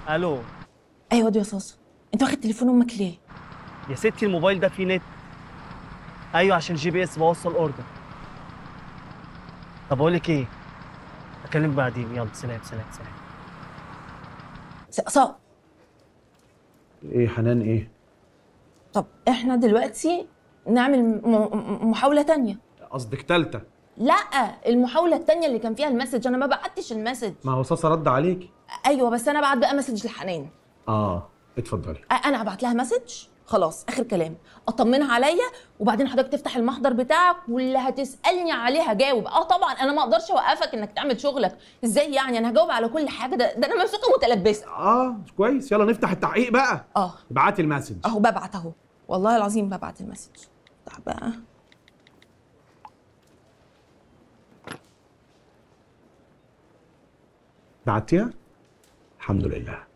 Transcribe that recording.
الو ايوه دي يا صاصه انت واخد تليفون امك ليه يا ستي الموبايل ده فيه نت ايوه عشان الجي بي اس بوصل اوردر طب اقول لك ايه اكلمك بعدين يلا سلام سلام سلام صا ايه حنان ايه طب احنا دلوقتي نعمل م- م- محاوله تانية قصدك تالتة لا المحاوله التانية اللي كان فيها المسج انا ما بعتش المسج ما هو صاصة رد عليك ايوه بس انا بعت بقى مسج لحنان اه اتفضلي أ- انا هبعت لها مسج خلاص اخر كلام اطمنها عليا وبعدين حضرتك تفتح المحضر بتاعك واللي هتسالني عليه هجاوب اه طبعا انا ما اقدرش اوقفك انك تعمل شغلك ازاي يعني انا هجاوب على كل حاجه ده, ده انا ممسوكه متلبسه اه كويس يلا نفتح التحقيق بقى اه ابعتي المسج اهو ببعت اهو والله العظيم ببعت المسج افتح بقى بعتيها الحمد لله